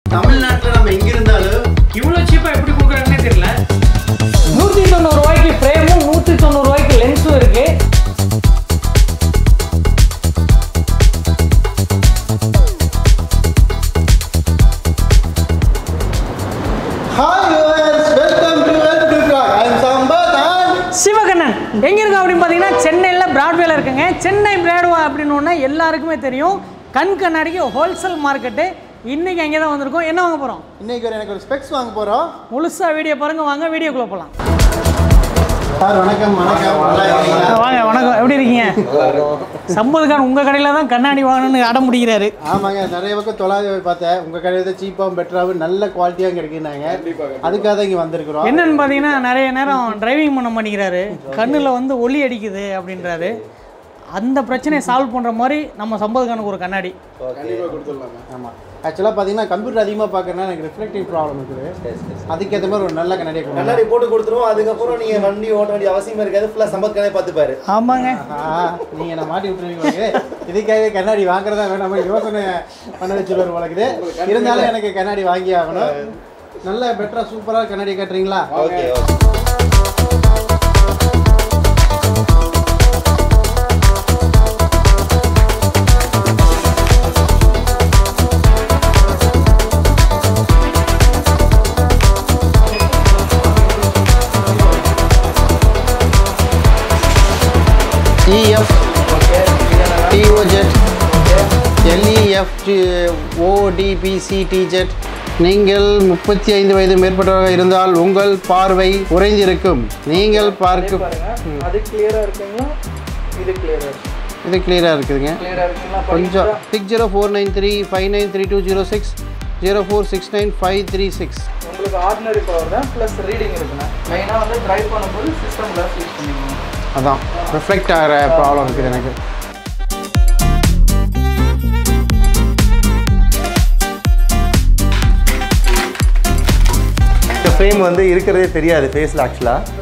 தமிழ்நாட்டில் நம்ம எங்க இருந்தாலும் இவ்வளோ சீப்பாக எப்படி கொடுக்குறாங்கன்னே தெரியல நூற்றி தொண்ணூறு ரூபாய்க்கு ஃப்ரேமும் நூற்றி தொண்ணூறு ரூபாய்க்கு லென்ஸும் இருக்கு hi viewers welcome to well to I am Sampath and Sivakannan எங்கே இருக்கு அப்படின்னு பார்த்தீங்கன்னா சென்னையில் பிராட்வேல இருக்குங்க சென்னை பிராட்வா அப்படின்னு ஒன்று எல்லாருக்குமே தெரியும் கண் கண்ணாடிக்கு ஹோல்சேல் மார்க்கெட்டு இன்றைக்கி அங்கே தான் வந்திருக்கோம் என்ன வாங்க போகிறோம் இன்னைக்கு ஒரு எனக்கு ஒரு ஸ்பெக்ஸ் வாங்க போறோம் முழுசாக வீடியோ பாருங்க வாங்க வீடியோக்குள்ளே போகலாம் சார் வணக்கம் வணக்கம் நல்லா இருக்கீங்களா? வாங்க வணக்கம் எப்படி இருக்கீங்க சம்பதுக்கான் உங்கள் கடையில் தான் கண்ணாடி வாங்கணும்னு அடம் முடிக்கிறாரு ஆமாங்க நிறைய பக்கம் தொலாவி போய் பார்த்தேன் உங்க கடையில் தான் சீப்பாகவும் பெட்டராகவும் நல்ல குவாலிட்டியாக கிடைக்குனாங்க அதுக்காக தான் இங்கே வந்திருக்கிறோம் என்னன்னு பார்த்தீங்கன்னா நிறைய நேரம் டிரைவிங் பண்ண மாட்டேங்கிறாரு கண்ணில் வந்து ஒளி அடிக்குது அப்படின்றாரு அந்த பிரச்சனையை சால்வ் பண்ணுற மாதிரி நம்ம சம்பதுக்கானுக்கு ஒரு கண்ணாடி ஆமாம் ஆக்சுவலாக பார்த்தீங்கன்னா கம்ப்யூட்டர் அதிகமாக பார்க்கறதுனால எனக்கு ரிஃப்ளெக்டிவ் ப்ராப்ளம் இருக்குது அதுக்கேற்ற மாதிரி ஒரு நல்ல கண்ணாடியை கொண்டு கண்ணாடி போட்டு கொடுத்துருவோம் அதுக்கப்புறம் நீங்க வண்டி ஓட்ட வேண்டிய அவசியமே இருக்காது ஃபுல்லா சம்பத் கண்ணாடி பார்த்துப்பாரு ஆமாங்க நீங்கள் என்ன மாட்டி விட்டுருவீங்க இதுக்காக கண்ணாடி வாங்குறதா வேணாமா யோசனை பண்ண வச்சுருவார் வழக்குது இருந்தாலும் எனக்கு கண்ணாடி வாங்கி ஆகணும் நல்ல பெட்டராக சூப்பராக கண்ணாடி கட்டுறீங்களா okay okay E F D O Z L E F O D P C D Z நீங்கள் முப்பத்தி ஐந்து வயது மேற்பட்டவராக இருந்தால் உங்கள் பார்வை குறைந்திருக்கும் நீங்கள் பார்க்க அது கிளியராக இருக்குங்க இது கிளியராக இது கிளியராக இருக்குதுங்க கிளியராக இருக்குங்களா கொஞ்சம் six zero four nine three five nine three two zero six zero four six nine five three six உங்களுக்கு ஆர்டினரி பவர் தான் ப்ளஸ் ரீடிங் இருக்குண்ணா மெயினாக வந்து ட்ரைவ் பண்ணும்போது சிஸ்டமில் யூஸ் பண்ணிக்கணும் அதான் ரிஃப்ளெக்ட் ஆகிற ப்ராப்ளம் இருக்குது எனக்கு இந்த ஃப்ரேம் வந்து இருக்கிறதே தெரியாது ஃபேஸில் ஆக்சுவலாக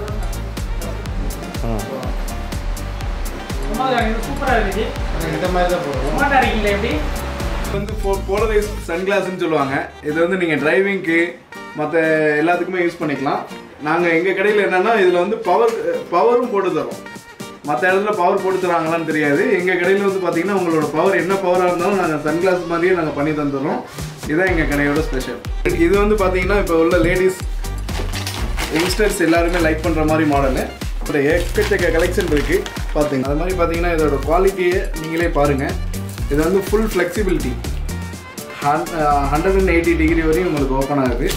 சூப்பராக இருக்குது இந்த மாதிரி தான் போடுவோம் சுமாட்டா இருக்கீங்களா எப்படி வந்து போலரைஸ் சன்கிளாஸ்னு சொல்லுவாங்க இது வந்து நீங்கள் டிரைவிங்க்கு மற்ற எல்லாத்துக்குமே யூஸ் பண்ணிக்கலாம் நாங்கள் எங்கள் கடையில் என்னென்னா இதில் வந்து பவர் பவரும் போட்டு தரோம் மற்ற இடத்துல பவர் போட்டு தராங்களான்னு தெரியாது எங்கள் கடையில் வந்து பார்த்தீங்கன்னா உங்களோட பவர் என்ன பவராக இருந்தாலும் நாங்கள் சன்கிளாஸ் மாதிரியே நாங்கள் பண்ணி தந்துடுறோம் இதுதான் எங்கள் கடையோட ஸ்பெஷல் இது வந்து பார்த்தீங்கன்னா இப்போ உள்ள லேடிஸ் யங்ஸ்டர்ஸ் எல்லாருமே லைக் பண்ணுற மாதிரி மாடலு ஒரு எக்கச்சக்க கலெக்ஷன் இருக்குது பார்த்துங்க அது மாதிரி பார்த்தீங்கன்னா இதோட குவாலிட்டியை நீங்களே பாருங்கள் இது வந்து full flexibility hundred and eighty degree வரையும் உங்களுக்கு ஓப்பன் ஆகுது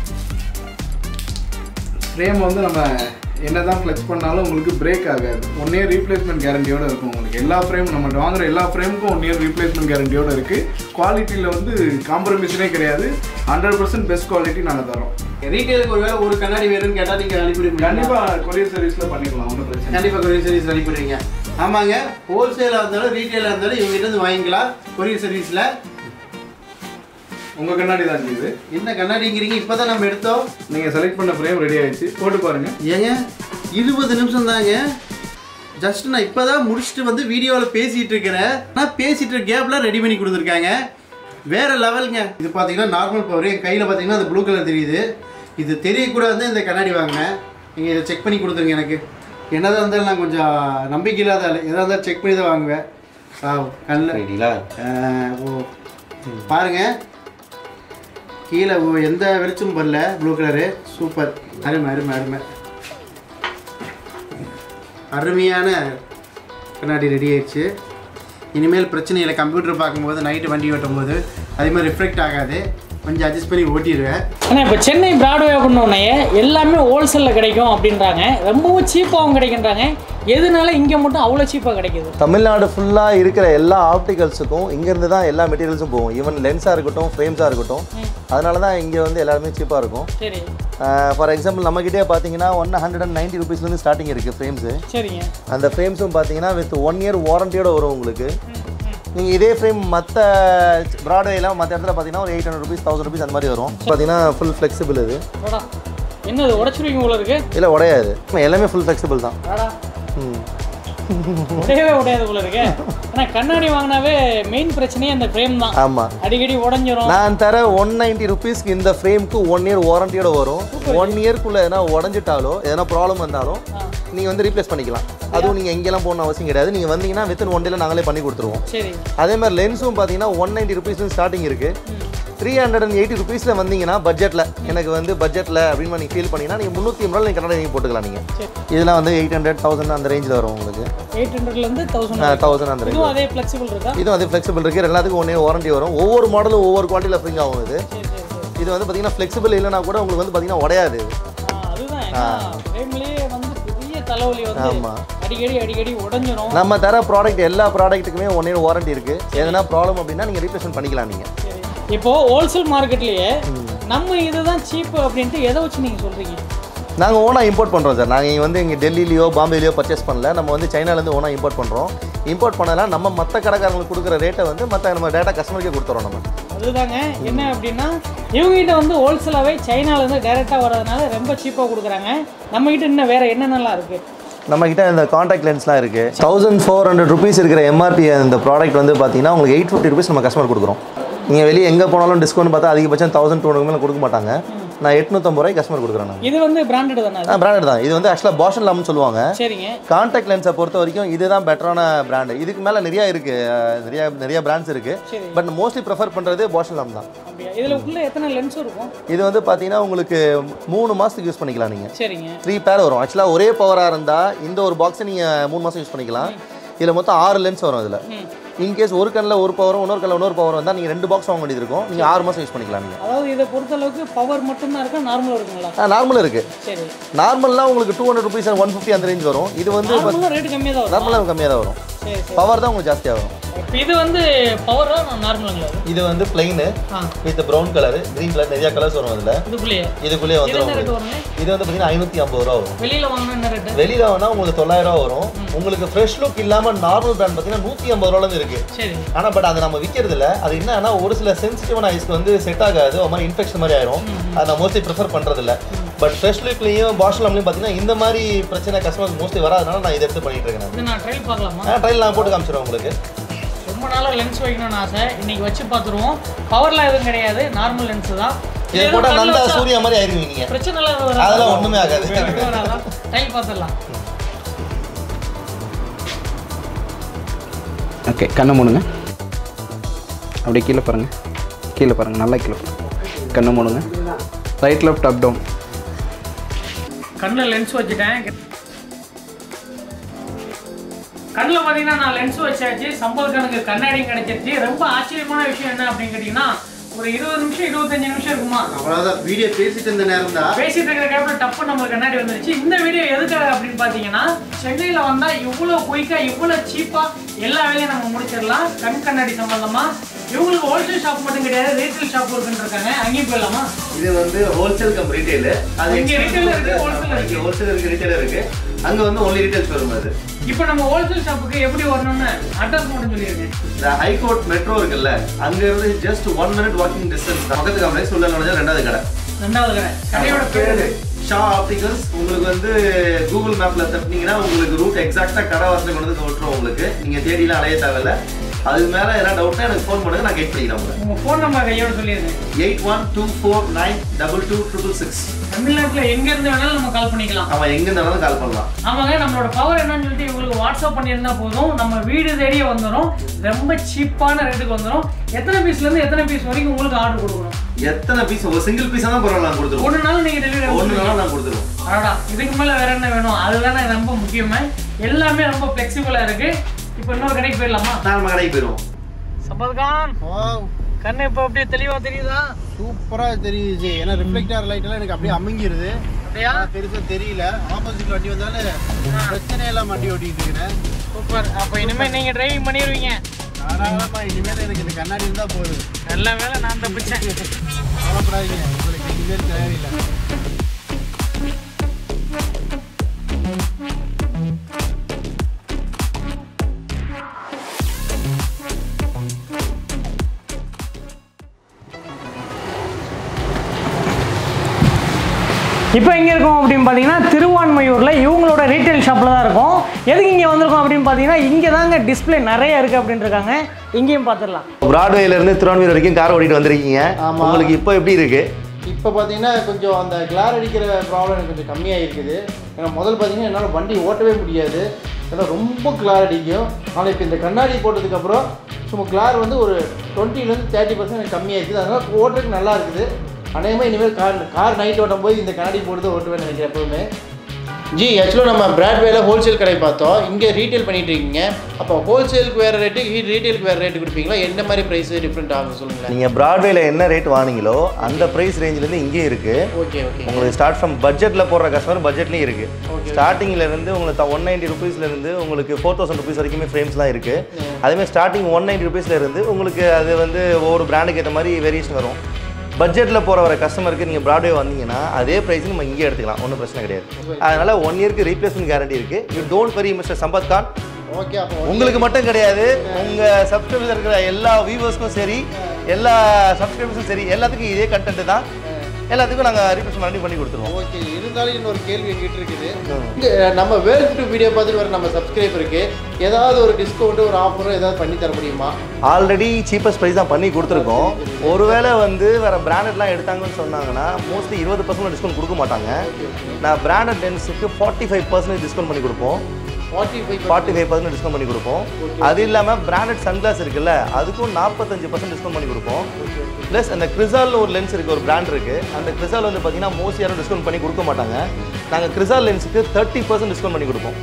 ஃப்ரேம் வந்து நம்ம என்ன தான் ஃப்ளெக்ஸ் பண்ணாலும் உங்களுக்கு பிரேக் ஆகாது ஒன் இயர் ரீப்ளேஸ்மெண்ட் கேரண்டியோட இருக்கும் உங்களுக்கு எல்லா ஃப்ரேம் நம்ம வாங்குற எல்லா ஃப்ரேமுக்கும் ஒன் இயர் ரீப்ளேஸ்மெண்ட் கேரண்டியோட இருக்குது குவாலிட்டியில் வந்து காம்ப்ரமைஸனே கிடையாது ஹண்ட்ரட் பர்சன்ட் பெஸ்ட் குவாலிட்டி நாங்கள் தரோம் ரீட்டைலுக்கு ஒரு வேளை ஒரு கண்ணாடி வேணும்னு கேட்டால் நீங்கள் அனுப்பிடுவீங்க கண்டிப்பாக கொரியர் சர்வீஸில் பண்ணிக்கலாம் ஒன்றும் பிரச்சனை இல்லை. கண்டிப்பாக கொரியர் சர்வீஸ் அனுப்பிடுவீங்க ஆமாங்க ஹோல்சேலாக இருந்தாலும் ரீட்டைலாக இருந்தாலும் இவங்ககிட்ட இருந்து வாங்கிக்கலாம் கொரியர் சர்வீஸில் உங்கள் கண்ணாடி தான் இது என்ன கண்ணாடிங்கிறீங்க இப்போ தான் நம்ம எடுத்தோம் நீங்கள் செலக்ட் பண்ண ஃப்ரேம் ரெடி ஆயிடுச்சு போட்டு பாருங்க ஏங்க இருபது நிமிஷம் தாங்க ஜஸ்ட் நான் இப்போ தான் முடிச்சுட்டு வந்து வீடியோவில் பேசிகிட்டு இருக்கிறேன் நான் பேசிகிட்டு இருக்க கேப்பில் ரெடி பண்ணி கொடுத்துருக்காங்க வேற லெவலுங்க இது பார்த்தீங்கன்னா நார்மல் பவர் என் கையில் பார்த்தீங்கன்னா அந்த ப்ளூ கலர் தெரியுது இது தெரியக்கூடாது இந்த கண்ணாடி வாங்கினேன் நீங்கள் இதை செக் பண்ணி கொடுத்துருங்க எனக்கு என்னதான் இருந்தாலும் நான் கொஞ்சம் நம்பிக்கை இல்லாத ஆளு. எதா இருந்தாலும் செக் பண்ணி தான் வாங்குவேன் ஆ கல்ல ஓ பாருங்க கீழே ஓ- எந்த வெளிச்சமும் வரல ப்ளூ கலரு சூப்பர் அருமை அருமை அருமை அருமையான கண்ணாடி ரெடி ஆயிடுச்சு இனிமேல் பிரச்சனை இல்லை கம்ப்யூட்டர் பார்க்கும்போது நைட்டு வண்டி ஓட்டும் போது அதே மாதிரி ரிஃப்ளெக்ட் ஆகாது கொஞ்சம் அட்ஜஸ்ட் பண்ணி ஓட்டிடுவேன் ஆனால் இப்போ சென்னை பிராட்வே அப்படின்னோடனே எல்லாமே ஹோல்சேலில் கிடைக்கும் அப்படின்றாங்க ரொம்பவும் சீப்பாகவும் கிடைக்கின்றாங்க எதனால இங்கே மட்டும் அவ்வளோ சீப்பாக கிடைக்குது தமிழ்நாடு ஃபுல்லாக இருக்கிற எல்லா ஆப்டிகல்ஸுக்கும் இங்கேருந்து தான் எல்லா மெட்டீரியல்ஸும் போகும் ஈவன் லென்ஸாக இருக்கட்டும் ஃப்ரேம்ஸாக இருக்கட்டும் அதனால தான் இங்கே வந்து எல்லாருமே சீப்பாக இருக்கும் சரி ஃபார் எக்ஸாம்பிள் நம்மக்கிட்டே பார்த்தீங்கன்னா ஒன் ஹண்ட்ரட் அண்ட் நைன்ட்டி ருபீஸ்லேருந்து ஸ்டார்டிங் இருக்குது ஃப்ரேம்ஸு சரிங்க அந்த ஃப்ரேம்ஸும் பார்த்தீங்கன்னா வித் ஒன் இயர் வாரண்டியோட வரும் உங்களுக்கு நீங்கள் இதே ஃப்ரேம் மற்ற ப்ராட்வேலாம் மற்ற இடத்துல பார்த்தீங்கன்னா ஒரு eight hundred rupees thousand rupees அந்த மாதிரி வரும் பார்த்தீங்கன்னா ஃபுல் ஃப்ளெக்சிபிள் இது அடா என்னது உடச்சிருவீங்க போல இருக்கு இல்லை உடையாது எல்லாமே ஃபுல் ஃப்ளெக்சிபிள் தான் அடா ம் உடையவே உடையாது போல இருக்கு ஆனா கண்ணாடி வாங்கினாவே மெயின் பிரச்சனையே அந்த ஃப்ரேம் தான் ஆமாம் அடிக்கடி உடஞ்சிரும் நான் தர ஒன் நைன்டி ருபீஸ்க்கு இந்த ஃப்ரேம்க்கு ஒன் இயர் வாரண்டியோட வரும் ஒன் இயர்க்குள்ளே எதனா உடஞ்சிட்டாலோ எதனா ப்ராப்ளம் வந்தாலும் நீங்கள் வந்து ரீப்ளேஸ் பண்ணிக்கலாம் அதுவும் நீங்கள் எங்கெல்லாம் போகணும் அவசியம் கிடையாது நீங்கள் வந்தீங்கன்னா வித்தின் ஒன் டேல நாங்களே பண்ணி கொடுத்துருவோம் சரி அதே மாதிரி லென்ஸும் பார்த்தீங்கன்னா ஒன் நைன்டி ருபீஸ் ஸ்டார்டிங் இருக்குது த்ரீ ஹண்ட்ரட் அண்ட் எயிட்டி ருபீஸில் வந்தீங்கன்னா பட்ஜெட்டில் எனக்கு வந்து பட்ஜெட்டில் அப்படின்னு நீங்கள் ஃபீல் பண்ணீங்கன்னா நீங்கள் முந்நூற்றி ஐம்பது நீங்கள் கன்னடம் நீங்கள் போட்டுக்கலாம் நீங்கள் இதெல்லாம் வந்து எயிட் ஹண்ட்ரட் தௌசண்ட் அந்த ரேஞ்சில் வரும் உங்களுக்கு எயிட் ஹண்ட்ரட்லேருந்து தௌசண்ட் தௌசண்ட் அந்த ரேஞ்ச் இதுவும் அதே ஃப்ளெக்சிபிள் இருக்கா இதுவும் அது ஃப்ளெக்சிபிள் இருக்குது எல்லாத்துக்கும் ஒன்றே வாரண்டி வரும் ஒவ்வொரு மாடலும் ஒவ்வொரு குவாலிட்டியில் ஃப்ரிங் ஆகும் இது சரி சரி சரி இது வந்து பார்த்தீங்கன்னா ஃப்ளெக்சிபிள் இல்லைனா கூட உங்களுக்கு வந்து பார்த்தீங்கன்னா உடையாது ஆ, அதுதான் ஏன்னா ஃப்ரேம்லேயே வந்து பெரிய தலைவலி வந்து ஆமா. அடிக்கடி அடிக்கடி உடஞ்சிரும் நம்ம தர ப்ராடக்ட் எல்லா ப்ராடக்ட்டுக்குமே ஒன் இயர் வாரண்டி இருக்குது எதனா ப்ராப்ளம் அப்படின்னா நீங்கள் ரீப்ளேஸ்மெண்ட் பண்ணிக்கலாம் நீங்கள் சரி இப்போ ஹோல்சேல் மார்க்கெட்லயே நம்ம இதுதான் சீப் அப்படின்ட்டு எதை வச்சு நீங்க சொல்றீங்க நாங்கள் ஓனாக இம்போர்ட் பண்ணுறோம் சார் நாங்கள் வந்து இங்கே டெல்லியிலையோ பாம்பேலையோ பர்ச்சேஸ் பண்ணல நம்ம வந்து சைனாலேருந்து ஓனாக இம்போர்ட் பண்ணுறோம் இம்போர்ட் பண்ணலாம் நம்ம மற்ற கடைக்காரங்களுக்கு கொடுக்குற ரேட்டை வந்து மற்ற நம்ம டேட்டா கஸ்டமருக்கே கொடுத்துறோம் நம்ம அதுதாங்க என்ன அப்படின்னா இவங்ககிட்ட வந்து ஹோல்சேலாகவே சைனாலேருந்து டைரெக்டாக வர்றதுனால ரொம்ப சீப்பாக கொடுக்குறாங்க நம்மகிட்ட இன்னும் வேற என்னென்னலாம் இருக்கு நம்மக்கிட்ட இந்த காண்டாக்ட் லென்ஸ்லாம் இருக்குது தௌசண்ட் ஃபோர் ஹண்ட்ரட் ருபீஸ் இருக்கிற எம்ஆர்பி இந்த ப்ராடக்ட் வந்து பார்த்தீங்கன்னா உங்களுக்கு எயிட் ஃபிஃப்டி ருபீஸ் நம்ம கஸ்டமர் கொடுக்குறோம் நீங்கள் வெளியே எங்கே போனாலும் டிஸ்கவுண்ட் பார்த்தா அதிகபட்சம் தௌசண்ட் டூ மேலே கொடுக்க மாட்டாங்க நான் எட்நூற்றம்பது ரூபாய் கஸ்டமர் கொடுக்குறேன் நான் இது வந்து பிராண்டட் தானே அது? ஆ பிராண்டட் தான் இது வந்து ஆக்சுவலாக பாஷன் லாம்னு சொல்லுவாங்க சரிங்க காண்டாக்ட் லென்ஸை பொறுத்த வரைக்கும் இதுதான் பெட்டரான பிராண்டு இதுக்கு மேலே நிறைய இருக்குது நிறைய நிறைய பிராண்ட்ஸ் இருக்குது சரி. பட் மோஸ்ட்லி ப்ரிஃபர் பண்ணுறது பாஷன் லாம் தான் அப்படியா இதில் உள்ள எத்தனை லென்ஸ் இருக்கும் இது வந்து பார்த்தீங்கன்னா உங்களுக்கு மூணு மாதத்துக்கு யூஸ் பண்ணிக்கலாம் நீங்கள் சரிங்க த்ரீ பேர் வரும் ஆக்சுவலாக ஒரே பவராக இருந்தால் இந்த ஒரு பாக்ஸை நீங்கள் மூணு மாதம் யூஸ் பண்ணிக்கலாம் இதில் மொத்தம் ஆறு லென்ஸ் வரும் இதில் ம் இன்கேஸ் ஒரு கண்ணில் ஒரு பவரும் இன்னொரு கண்ணில் இன்னொரு பவர் வந்தால் நீங்கள் ரெண்டு பாக்ஸ் வாங்க வேண்டியது இருக்கும் நீங்கள் ஆறு மாதம் யூஸ் பண்ணிக்கலாம் நீங்கள் அதாவது இதை பொறுத்தளவுக்கு பவர் மட்டும்தான் இருக்கா நார்மலாக இருக்குங்களா ஆ நார்மல் இருக்குது சரி நார்மல்லாம் உங்களுக்கு two hundred rupees one fifty அந்த ரேஞ்ச் வரும் இது வந்து நார்மலாக ரேட்டு கம்மியாக தான் வரும் நார்மலாக கம்மியாக தான் வரும் சரி சரி பவர் தான் உங்களுக்கு ஜாஸ்தியாக வரும் இப்போ இது வந்து பவரா நார்மலுங்களா இது? இது வந்து பிளைனு ஆ with brown colour green colour நிறைய கலர்ஸ் வரும் இதில் இதுக்குள்ளேயே இதுக்குள்ளேயே இது வந்துடும் என்ன ரேட் உங்களுக்கு. வருங்க இது வந்து பார்த்தீங்கன்னா ஐநூற்றி ஐம்பது ரூபா வரும் வெளியில் வாங்கினா என்ன ரேட்டு வெளியில வேணா உங்களுக்கு தொள்ளாயிரம் ரூபா வரும் உங்களுக்கு ஃப்ரெஷ் லுக் இல்லாமல் நார்மல் பிராண்ட் பார்த்தீங்கன்னா நூற்றி ஐம்பது ரூபாலேருந்து இருக்கு சரி ஆனால் பட் அதை நம்ம விற்கிறது இல்ல அது என்னன்னா ஒரு சில சென்சிட்டிவான ஐஸ்க்கு வந்து செட் ஆகாது ஒரு மாதிரி இன்ஃபெக்ஷன் மாதிரி ஆயிரும் அதை நான் மோஸ்ட்லி ப்ரிஃபர் பண்ணுறது இல்ல பட் ஃப்ரெஷ் லுக்லையும் பாஷ்லாம்லையும் பார்த்தீங்கன்னா இந்த மாதிரி பிரச்சனை கஸ்டமர்ஸ் மோஸ்ட்லி வராதனால நான் இதை எடுத்து பண்ணிட்டு இருக்கேன் இது நான் ட்ரையல் பார்க்கலாமா நான் ட்ரையல் நான் போட்டு காமிச்சிடுவேன் உங்களுக்கு ரொம்ப நாளாக லென்ஸ் வைக்கணும்னு ஆசை இன்னைக்கு வச்சு பார்த்துருவோம் பவர்லாம் எதுவும் கிடையாது நார்மல் லென்ஸ் தான் இதை இது போட்டால் கண்ணுல நந்தா வச்சா சூர்யா மாதிரி ஆயிருவீங்க நீங்க பிரச்சனை எல்லாம் எதுவும் வராதா? அதெல்லாம் ஒண்ணுமே ஆகாது. ஒண்ணுமே வராதா ட்ரையல் பார்த்துடலாம் ஓகே கண்ணை மூடுங்க அப்படியே கீழே பாருங்கள் கீழே பாருங்கள் நல்லா கீழே பாருங்க கண்ணை மூடுங்க ரைட் லெஃப்ட் அப் டவுன் கண்ணில் லென்ஸ் வச்சுட்டேன் கண்ணில் பார்த்தீங்கன்னா நான் லென்ஸ் வச்சாச்சு சம்பவ கணக்கு கண்ணாடியும் கிடைச்சிருச்சு ரொம்ப ஆச்சரியமான விஷயம் என்ன அப்படின்னு கேட்டிங்கன்னா ஒரு இருபது நிமிஷம் இருபத்தஞ்சு நிமிஷம் இருக்குமா அவ்வளோதான் வீடியோ பேசிட்டு இருந்த நேரம் தான் பேசிட்டு இருக்கிற கேப்ல டப்பு நம்ம கண்ணாடி வந்துருச்சு இந்த வீடியோ எதுக்காக அப்படின்னு பாத்தீங்கன்னா சென்னையில வந்தா இவ்வளவு குயிக்கா இவ்வளவு சீப்பா எல்லா வேலையும் நம்ம முடிச்சிடலாம் கண் கண்ணாடி சம்பந்தமா இவங்களுக்கு ஹோல்சேல் ஷாப் மட்டும் கிடையாது ரீட்டைல் ஷாப் இருக்குன்னு இருக்காங்க அங்கேயும் போயிடலாமா இது வந்து ஹோல்சேல் கம் ரீட்டைல் அது இங்க retail இருக்கு, wholesale இருக்கு. ஹோல்சேல் இருக்கு ரீட்டைல் இருக்கு அங்க வந்து ஒன்லி ரீட்டைல் ஷோரூம் அது இப்போ நம்ம ஹோல்சேல் ஷாப்புக்கு எப்படி வரணும்னு அட்ரஸ் மட்டும் சொல்லியிருக்கேன் இந்த ஹைகோர்ட் மெட்ரோ இருக்குல்ல அங்க இருந்து just one minute walking distance பக்கத்து காம்ப்ளெக்ஸ் உள்ள நுழைஞ்சா ரெண்டாவது கடை ரெண்டாவது கடை கடையோட பேரு ஷா ஆப்டிகல்ஸ் உங்களுக்கு வந்து கூகுள் மேப்ல தட்டினீங்கன்னா உங்களுக்கு ரூட் எக்ஸாக்டா கடை வாசனை கொண்டு வந்து விட்டுரும் உங்களுக்கு நீங்க தேடிலாம் அலைய தேவையில்ல அதுக்கு மேல எதாவது டவுட்னா எனக்கு ஃபோன் பண்ணுங்க நான் கெட் பண்ணிக்கிறேன் உங்களை உங்க ஃபோன் நம்பர் கையோட சொல்லிடுங்க eight one two four nine double two triple six தமிழ்நாட்டுல எங்க இருந்து வேணாலும் நம்ம கால் பண்ணிக்கலாம் அவன் எங்க இருந்தாலும் கால் பண்ணலாம் ஆமாங்க நம்மளோட பவர் என்னன்னு சொல்லிட்டு இவங்களுக்கு வாட்ஸ்அப் பண்ணியிருந்தா போதும் நம்ம வீடு தேடியே வந்துடும் ரொம்ப சீப்பான ரேட்டுக்கு வந்துடும் எத்தனை பீஸ்ல இருந்து எத்தனை பீஸ் வரைக்கும் உங்களுக்கு ஆர்டர் கொடுக்கணும் எத்தனை பீஸ் ஒரு சிங்கிள் பீஸா தான் பரவாயில்ல நான் கொடுத்துருவோம் ஒரு நாள் நீங்க டெலிவரி ஒன்று நாளும் நான் கொடுத்துருவோம் அடடா இதுக்கு மேல வேற என்ன வேணும் அதுதானே ரொம்ப முக்கியமே எல்லாமே ரொம்ப ஃபிளெக்சிபிளா இருக்கு இப்போ இன்னொரு கடைக்கு போயிடலாமா நான் நம்ம கடைக்கு போயிடுவோம் சம்பத்கான் கண்ணு இப்போ அப்படியே தெளிவா தெரியுதா சூப்பரா தெரியுது ஏன்னா ரிஃப்ளெக்டர் லைட் எல்லாம் எனக்கு அப்படியே அமுங்கிருது அப்படியா பெருசா தெரியல ஆப்போசிட் வண்டி வந்தாலும் பிரச்சனை எல்லாம் வண்டி ஓட்டிட்டு இருக்கிறேன் சூப்பர் அப்போ இனிமே நீங்க டிரைவிங் பண்ணிடுவீங்க தாராளமா இனிமேல் எனக்கு இந்த கண்ணாடி இருந்தா போதும் நல்ல வேலை நான் தப்பிச்சேன் கவலைப்படாதீங்க உங்களுக்கு இனிமேல் தேவையில்லை இப்போ எங்கே இருக்கோம் அப்படின்னு பார்த்தீங்கன்னா திருவான்மையூரில் இவங்களோட ரீட்டைல் ஷாப்பில் தான் இருக்கும் எதுக்கு இங்கே வந்திருக்கோம் அப்படின்னு பார்த்தீங்கன்னா இங்கே தாங்க டிஸ்ப்ளே நிறைய இருக்குது அப்படின்னு இருக்காங்க இங்கேயும் பார்த்துடலாம் பிராட்வேல இருந்து திருவான்மீர் வரைக்கும் கார் ஓட்டிட்டு வந்திருக்கீங்க ஆமா. உங்களுக்கு இப்போ எப்படி இருக்கு இப்போ பார்த்தீங்கன்னா கொஞ்சம் அந்த கிளார் அடிக்கிற ப்ராப்ளம் எனக்கு கொஞ்சம் கம்மியாக இருக்குது ஏன்னா முதல்ல பார்த்தீங்கன்னா என்னால் வண்டி ஓட்டவே முடியாது ஏன்னா ரொம்ப கிளார் அடிக்கும் ஆனால் இப்போ இந்த கண்ணாடி போட்டதுக்கப்புறம் சும்மா கிளார் வந்து ஒரு டுவெண்ட்டிலேருந்து தேர்ட்டி பர்சன்ட் எனக்கு கம்மியாக இருக்குது அதனால் ஓட்டுறதுக்கு நல்லா இருக்குது அநேகமாக இனிமேல் கார் கார் நைட் ஓட்டும் போது இந்த கண்ணாடி போட்டு தான் ஓட்டுவேன் நினைக்கிறேன் எப்பவுமே ஜி ஆக்சுவலாக நம்ம பிராட்வேல ஹோல்சேல் கடை பார்த்தோம் இங்கே ரீட்டைல் பண்ணிட்டு இருக்கீங்க அப்போ ஹோல்சேலுக்கு வேறு ரேட்டு ரீட்டைலுக்கு வேறு ரேட்டு கொடுப்பீங்களா என்ன மாதிரி ப்ரைஸ் டிஃப்ரெண்ட் ஆகும் சொல்லுங்களேன் நீங்கள் பிராட்வேல என்ன ரேட் வாங்கினீங்களோ அந்த ப்ரைஸ் ரேஞ்சிலேருந்து இங்கேயும் இருக்குது ஓகே ஓகே உங்களுக்கு ஸ்டார்ட் ஃப்ரம் பட்ஜெட்டில் போடுற கஸ்டமர் பட்ஜெட்லேயும் இருக்குது ஸ்டார்டிங்ல இருந்து உங்களுக்கு ஒன் நைன்டி ருபீஸ்லேருந்து உங்களுக்கு ஃபோர் தௌசண்ட் ருபீஸ் வரைக்குமே ஃப்ரேம்ஸ்லாம் இருக்குது அதேமாதிரி ஸ்டார்டிங் ஒன் நைன்டி ருபீஸ்ல இருந்து உங்களுக்கு அது வந்து ஒவ்வொரு பிராண்டுக்கு ஏற்ற மாதிரி வேரியேஷன் வரும் பட்ஜெட்டில் போகிற வர கஸ்டமருக்கு நீங்கள் ப்ராட்வே வந்தீங்கன்னா அதே ப்ரைஸ் நம்ம இங்கே எடுத்துக்கலாம் ஒன்றும் பிரச்சனை கிடையாது அதனால் ஒன் இயருக்கு ரீப்ளேஸ்மெண்ட் கேரண்டி இருக்குது you don't worry mister Sampath கான் ஓகே அப்போ உங்களுக்கு மட்டும் கிடையாது உங்கள் சப்ஸ்கிரைபர்ஸ் இருக்கிற எல்லா வியூவர்ஸ்க்கும் சரி எல்லா சப்ஸ்கிரைபர்ஸும் சரி எல்லாத்துக்கும் இதே கண்டென்ட் தான் எல்லாத்துக்கும் நாங்கள் ரீப்ளேஸ்மெண்ட் பண்ணி கொடுத்துருவோம் ஓகே இருந்தாலும் இன்னொரு கேள்வி எங்கிட்ட இருக்குது இங்க நம்ம வேர்ல்ட் டு வீடியோ பார்த்துட்டு வர நம்ம சப்ஸ்கிரைபருக்கு ஏதாவது ஒரு டிஸ்கவுண்ட் ஒரு ஆஃபரோ ஏதாவது பண்ணி தர முடியுமா ஆல்ரெடி சீப்பஸ்ட் ப்ரைஸ் தான் பண்ணி கொடுத்துருக்கோம் ஒருவேளை வந்து வேறு பிராண்டட்லாம் எடுத்தாங்கன்னு சொன்னாங்கன்னா மோஸ்ட்லி இருபது பர்சன்ட் டிஸ்கவுண்ட் கொடுக்க மாட்டாங்க நான் பிராண்டட் லென்ஸுக்கு ஃபார்ட்டி ஃபைவ் பர்சன்டேஜ் டிஸ்கவுண்ட் பண்ணி கொடுப்போம் forty five forty five percent discount பண்ணி கொடுப்போம் அது இல்லாமல் பிராண்டட் சன்கிளாஸ் இருக்குல்ல அதுக்கும் நாற்பத்தஞ்சு பர்சன்ட் டிஸ்கவுண்ட் பண்ணி கொடுப்போம் ப்ளஸ் அந்த கிரிசால் ஒரு லென்ஸ் இருக்குது ஒரு பிராண்ட் இருக்குது அந்த கிரிசால் வந்து பார்த்தீங்கன்னா மோஸ்ட் யாரும் டிஸ்கவுண்ட் பண்ணி கொடுக்க மாட்டாங்க நாங்கள் கிரிசால் லென்ஸுக்கு தேர்ட்டி பர்சன்ட் டிஸ்கவுண்ட் பண்ணி கொடுப்போம்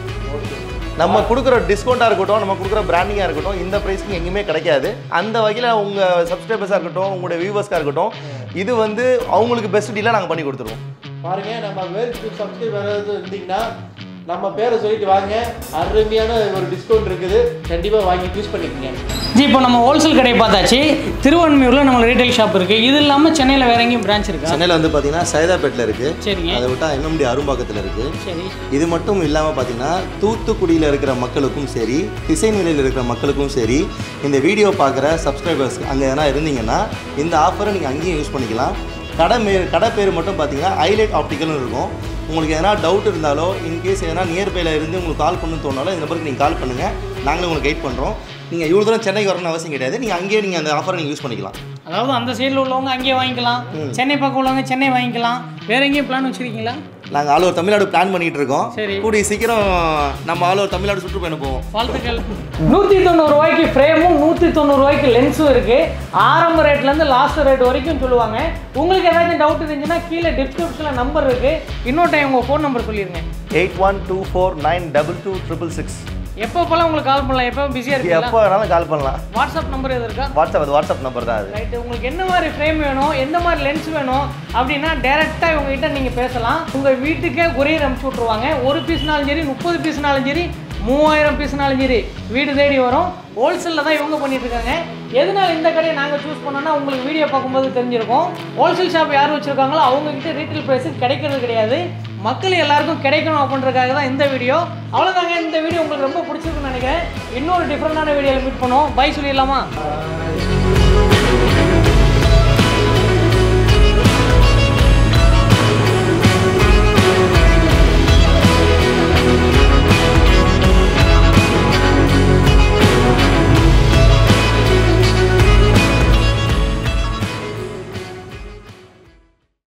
நம்ம கொடுக்குற டிஸ்கவுண்ட்டாக இருக்கட்டும் நம்ம கொடுக்குற பிராண்டிங்காக இருக்கட்டும் இந்த ப்ரைஸ்க்கு எங்கேயுமே கிடைக்காது அந்த வகையில் உங்கள் சப்ஸ்கிரைபர்ஸாக இருக்கட்டும் உங்களுடைய வியூவர்ஸ்க்காக இருக்கட்டும் இது வந்து அவங்களுக்கு பெஸ்ட் டீலாக நாங்கள் பண்ணி கொடுத்துருவோம் பாருங்க நம்ம வேர்ல்ட் டு சப்ஸ்கிரைப் யாராவது இருந்தீங்கன்னா நம்ம பேரை சொல்லிட்டு வாங்க அருமையான ஒரு டிஸ்கவுண்ட் இருக்குது கண்டிப்பாக வாங்கி யூஸ் பண்ணிக்கோங்க ஜி இப்போ நம்ம ஹோல்சேல் கடை பார்த்தாச்சு திருவான்மையூரில் நம்ம ரீட்டைல் ஷாப் இருக்குது இது இல்லாமல் சென்னையில் வேற எங்கேயும் பிரான்ச் இருக்கா சென்னையில் வந்து பார்த்தீங்கன்னா சைதாப்பேட்டில் இருக்குது சரிங்க அதை விட்டால் எம்எம்டி அரும்பாக்கத்தில் இருக்குது சரி இது மட்டும் இல்லாமல் பார்த்தீங்கன்னா தூத்துக்குடியில் இருக்கிற மக்களுக்கும் சரி திசைநிலையில் இருக்கிற மக்களுக்கும் சரி இந்த வீடியோ பார்க்குற சப்ஸ்கிரைபர்ஸ் அங்கே எதனா இருந்தீங்கன்னா இந்த ஆஃபரை நீங்கள் அங்கேயும் யூஸ் பண்ணிக்கலாம் கடை மே கடை பேர் மட்டும் பார்த்தீங்கன்னா ஹைலைட் ஆப்டிக்கல்னு இருக்கும் உங்களுக்கு எதனா டவுட் இருந்தாலோ இன்கேஸ் எதனா நியர்பையில் இருந்து உங்களுக்கு கால் பண்ணணும்னு தோணாலும் இந்த நம்பருக்கு நீங்கள் கால் பண்ணுங்கள் நாங்களே உங்களுக்கு கைட் பண்ணுறோம் நீங்கள் இவ்வளோ தூரம் சென்னைக்கு வரணும்னு அவசியம் கிடையாது நீங்கள் அங்கேயே நீங்கள் அந்த ஆஃபரை நீங்கள் யூஸ் பண்ணிக்கலாம் அதாவது அந்த சைடில் உள்ளவங்க அங்கேயே வாங்கிக்கலாம் சென்னை பக்கம் உள்ளவங்க சென்னை வாங்கிக்கலாம் வேற எங்கேயும் பிளான் வச்சிருக்கீங்களா நாங்கள் ஆல் ஓவர் தமிழ்நாடு பிளான் பண்ணிகிட்டு இருக்கோம் சரி. கூடிய சீக்கிரம் நம்ம ஆல் ஓவர் தமிழ்நாடு சுற்றுப்பயணம் போவோம் வாழ்த்துக்கள் நூற்றி தொண்ணூறு ரூபாய்க்கு ஃப்ரேமும் நூற்றி தொண்ணூறு ரூபாய்க்கு லென்ஸும் இருக்கு ஆரம்ப ரேட்லேருந்து லாஸ்ட் ரேட் வரைக்கும் சொல்லுவாங்க உங்களுக்கு ஏதாச்சும் டவுட் இருந்துச்சுன்னா கீழே டிஸ்கிரிப்ஷனில் நம்பர் இருக்கு இன்னொரு டைம் உங்கள் ஃபோன் நம்பர் சொல்லிடுங்க eight one two four nine double two triple six எப்போ போல உங்களுக்கு கால் பண்ணலாம் எப்போ பிஸியாக இருக்கீங்களா எப்போ வேணாலும் கால் பண்ணலாம் வாட்ஸ்அப் நம்பர் எது இருக்கா வாட்ஸ்அப் அது வாட்ஸ்அப் நம்பர் தான் அது ரைட்டு உங்களுக்கு என்ன மாதிரி ஃப்ரேம் வேணும் எந்த மாதிரி லென்ஸ் வேணும் அப்படின்னா டேரெக்டாக இவங்ககிட்ட நீங்கள் பேசலாம் உங்கள் வீட்டுக்கே கொரியர் அனுப்பிச்சி விட்ருவாங்க ஒரு பீஸ்னாலும் சரி முப்பது பீஸ்னாலும் சரி மூவாயிரம் பீஸ்னாலும் சரி வீடு தேடி வரும் ஹோல்சேலில் தான் இவங்க பண்ணிட்டு இருக்காங்க எதனால இந்த கடையை நாங்கள் சூஸ் பண்ணோம்னா உங்களுக்கு வீடியோ பார்க்கும்போது தெரிஞ்சிருக்கும் ஹோல்சேல் ஷாப் யார் வச்சுருக்காங்களோ அவங்ககிட்ட ரீட்டைல் ப்ரைஸுக்கு கிடைக்கிறது கிடையாது மக்கள் எல்லாருக்கும் கிடைக்கணும் அப்படின்றதுக்காக தான் இந்த வீடியோ அவ்வளோதாங்க இந்த வீடியோ உங்களுக்கு ரொம்ப பிடிச்சிருக்குன்னு நினைக்கிறேன் இன்னொரு டிஃப்ரெண்டான வீடியோவில் மீட் பண்ணுவோம் பை சொல்லிடலாமா